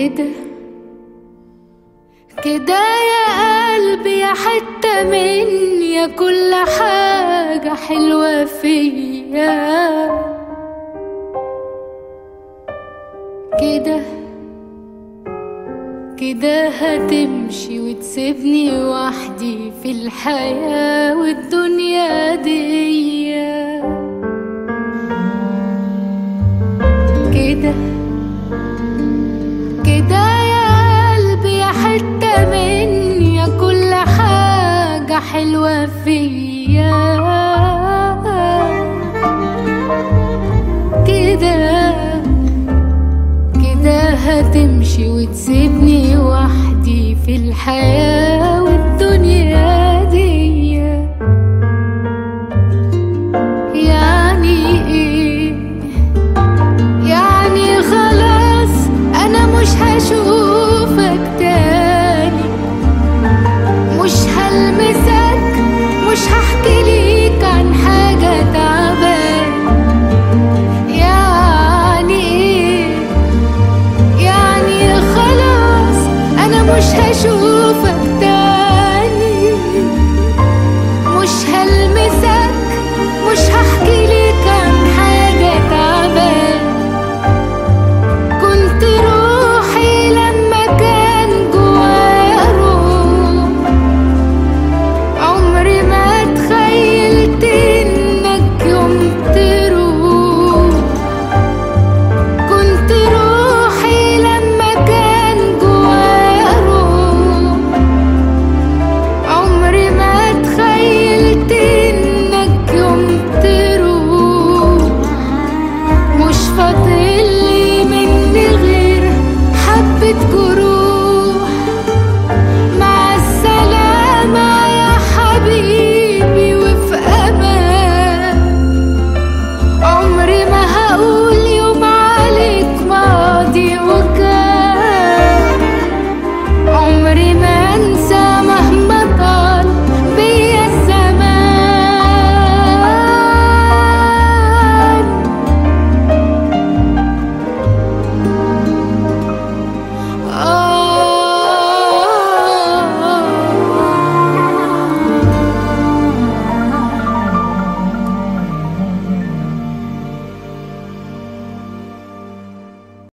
كده كده يا قلبي يا حتة مني يا كل حاجة حلوة فيا كده كده هتمشي وتسيبني وحدي في الحياة والدنيا دي كده كده يا قلبي يا حتة مني يا كل حاجة حلوة فيا كده كده هتمشي وتسيبني وحدي في الحياة والدنيا دي يعني ايه يعني خلاص انا مش هشوفك تاني مش هلمسك مش هحكي ليك عن حاجة تعبان يعني ايه يعني خلاص انا مش هشوفك تاني مش هلمسك مش هحكي ليك عن حاجة تعبان كنت روحي لما كان جوايا روح عمري ما تخيلت انك يوم تروح كنت روحي لما كان جوايا روح عمري ما تخيلت انك يوم تروح مش فاضلي مني غير حبة جروح مع السلامة يا حبيبي وفي أمان عمري ما هقول يوم عليك ماضي